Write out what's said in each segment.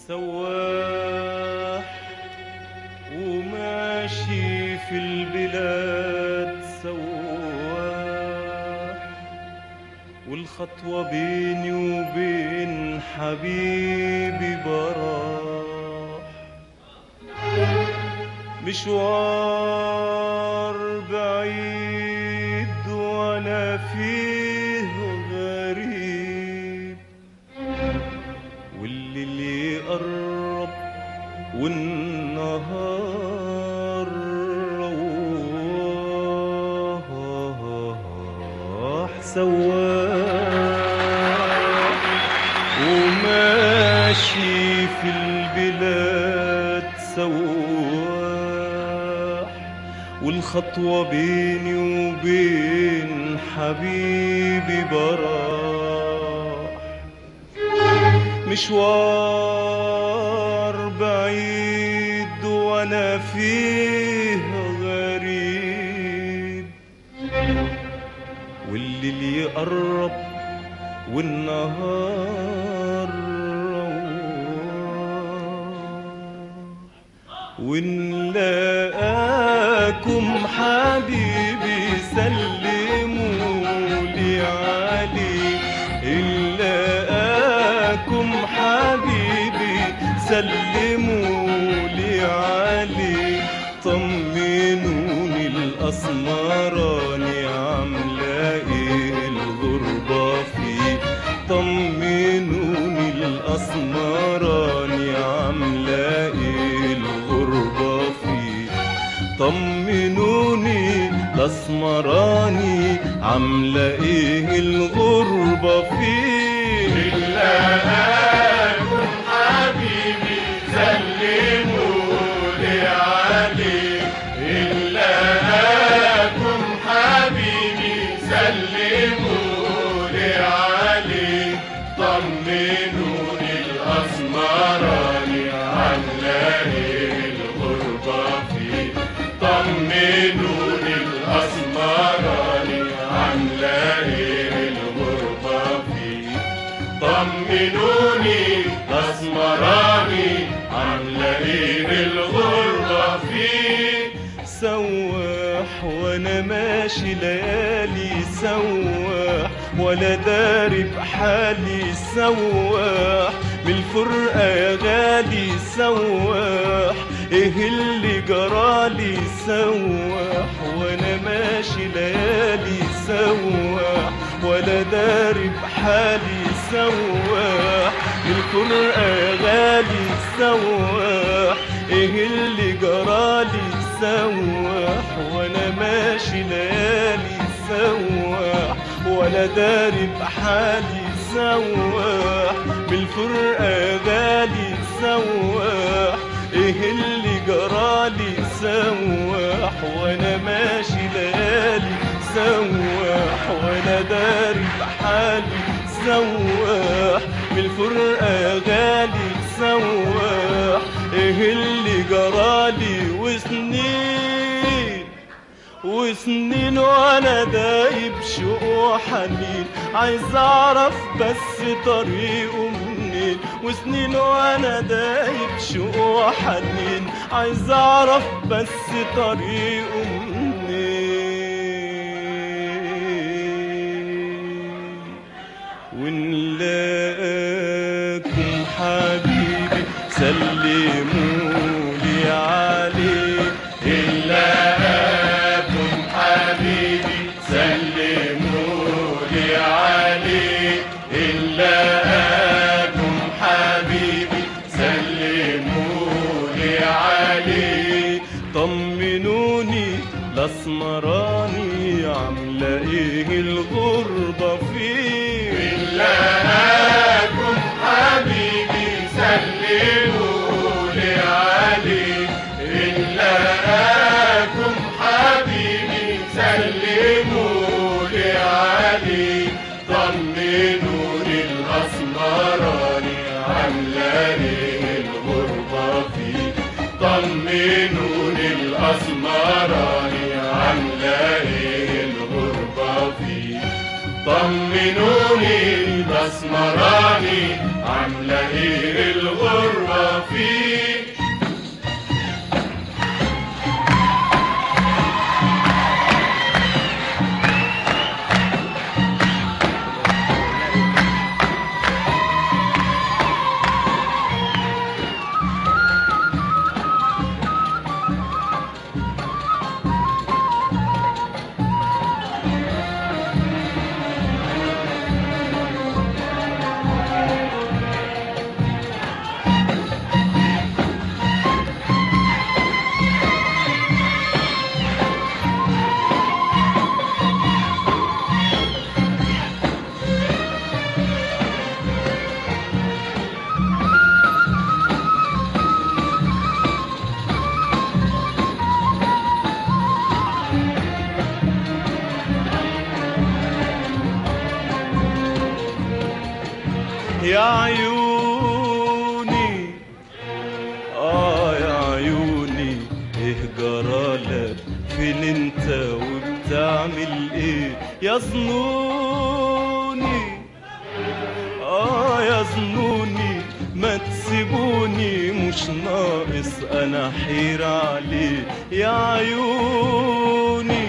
سواح وماشي في البلاد سواح والخطوة بيني وبين حبيبي براح مشوار بعيد وانا فيه غريب والليل يقرب والنهار رواح سواح وماشي في البلاد سواح والخطوة بيني وبين حبيبي براح مشوار بعيد وانا فيه غريب والليل يقرب والنهار رواح ونلاقاكم حبيبي سلموا لي عليه نلاقاكم حبيبي سلموا لي عليه طمنوني الأسمراني عاملة ايه الغربة فيه طمنوني الأسمراني عاملة ايه الغربة فيه طمنوني الأسمراني عاملة ايه الغربة فيه لكم حبيبي سلموا لي عليه إلا لكم حبيبي سلموا لي عليه طمنوني الأسمراني عاملة الغربة فيه طمنوني الأسمراني عاملة الغربة فيه طمنوني اسمراني عامله ايه الغربه فيه سواح وانا ماشي ليالي سواح ولا داري بحالي سواح من الفرقة يا غالي سواح ايه اللي جرالي سواح وانا ماشي ليالي سواح ولا داري بحالي سواح من الفرقة يا غالي سواح ايه اللي جرالي سواح وانا ماشي ليالي سواح ولا داري بحالي سواح بالفرقة يا غالي سواح ايه اللي جرالي سواح وانا ماشي ليالي سواح وانا داري بحالي سواح بالفرقة يا غالي سواح ايه اللي جرالي وسنين وسنين وانا دايب شوق وحنين عايز اعرف بس طريقه منين وسنين وانا دايب شوق وحنين عايز اعرف بس طريقه منين ونلاقاكم حبيبي سلموا لي عليه إلا لكم حبيبي سلموا لي عليه إلا لكم حبيبي سلموا لي عليه طمنوني الاسمراني عامله ايه الغربه فيه إلا لكم حبيبي سلموا لي عليه إلا لكم حبيبي سلموا لي عليه طمنوني الأسمراني عاملة الغربة فيه طمنوني الأسمراني عاملة الغربة فيه طمنوني الاسمراني عامله ايه الغربه عيوني اه يا عيوني ايه جرالك فين انت وبتعمل ايه يا ظنوني اه يا ظنوني ما تسيبوني مش ناقص انا حير عليه يا عيوني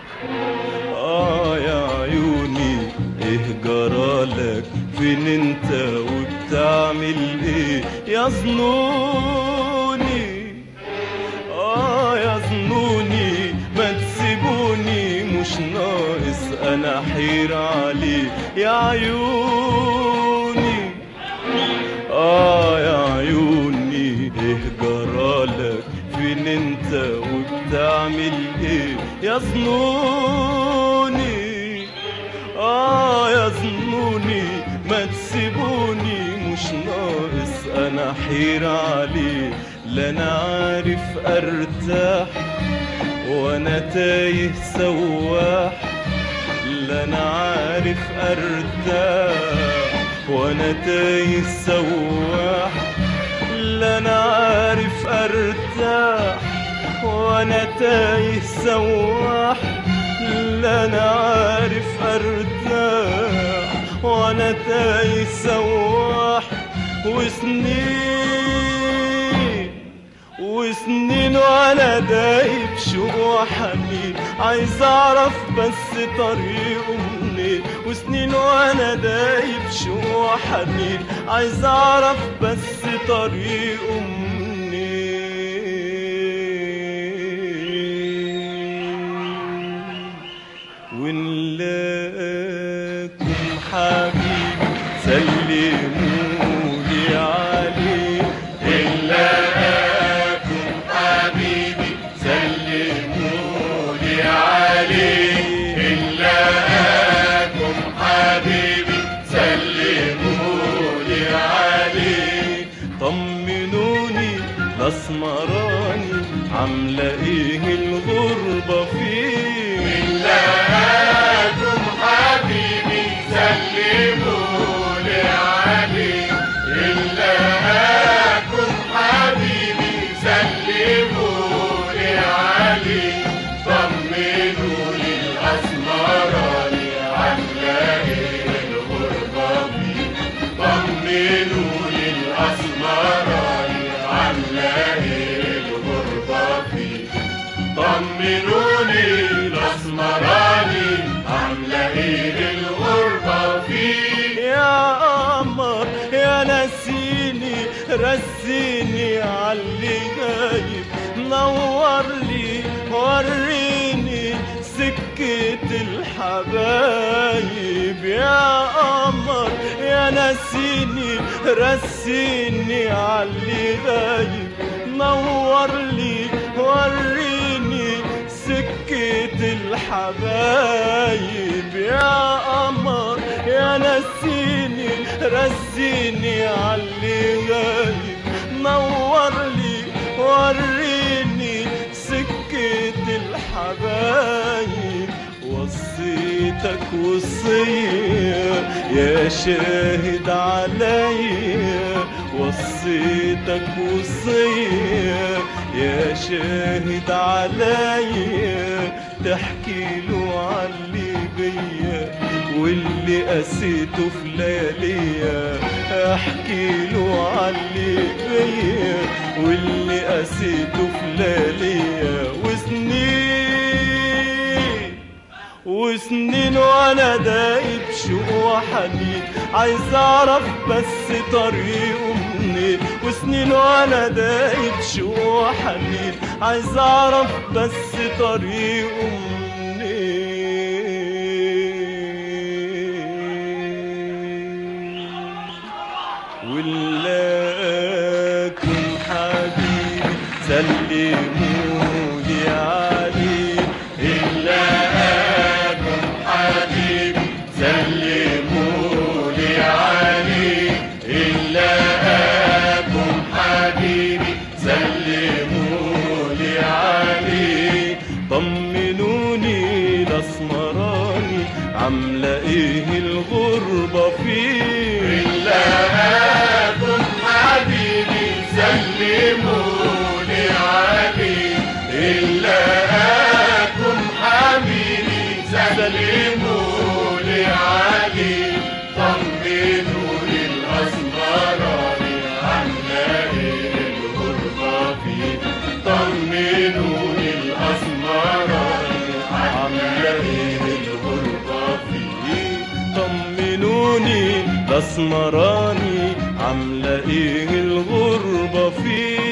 اه يا عيوني ايه جرالك فين انت وبتعمل ايه يا ظنوني اه يا ظنوني ما تسيبوني مش ناقص انا حير عليه يا عيوني اه يا عيوني ايه جرالك فين انت وبتعمل ايه يا ظنوني اه يا ظنوني ما تسيبوني مش ناقص انا حير عليه لا انا عارف ارتاح وانا تايه سواح لا انا عارف ارتاح وانا تايه سواح لا انا عارف ارتاح وانا تايه سواح لا انا عارف ارتاح وانا تايه سواح وسنين وسنين وانا دايب شوق وحنين عايز اعرف بس طريقه منين وسنين وانا دايب شوق وحنين عايز اعرف بس طريقه منين ونلاقيكم حبيبي سلمولي عليه إلاكم حبيبي سلمولي عليه إلاكم حبيبي سلمولي عليه طمنوني الاسمراني عامله ايه الغربه فيه إلاكم حبيبي سلمولي عليه إلاكم حبيبي سلمولي عليه طمنوا لي الأسمراني عاملة إيه الغربة فيه طمنوا لي الأسمراني عاملة إيه الغربة فيه طمنوني الاسمراني عامله ايه الغربه فيه يا قمر يا نسيني رسيني عاللي جايب نور لي وريني سكة الحبايب يا قمر يا نسيني رسيني عاللي غايب نور لي وريني سكة الحبايب يا قمر يا نسيني رسيني عاللي غايب نور لي وريني سكة الحبايب وصيتك وصية يا شاهد عليا وصيتك وصية يا شاهد عليا تحكي له عاللي بيا واللي قسيته في لياليا احكي له عاللي بيا واللي قسيته في لياليا وسنين وسنين وانا دايب شوق وحنين عايز اعرف بس طريقه منين وسنين وانا دايب شوق وحنين عايز اعرف بس طريقه منين ولاكم حبيبي سلمولي عليه إلاكم حبيبي سلمولي عليه إلاكم حبيبي سلمولي عليه طمنوني الاسمراني عامله ايه الغربه فيه إلاكم ايه الغربة فيه طمنوني الأسمراني عاملة ايه الغربة فيه طمنوني الاسمراني عاملة ايه الغربة فيه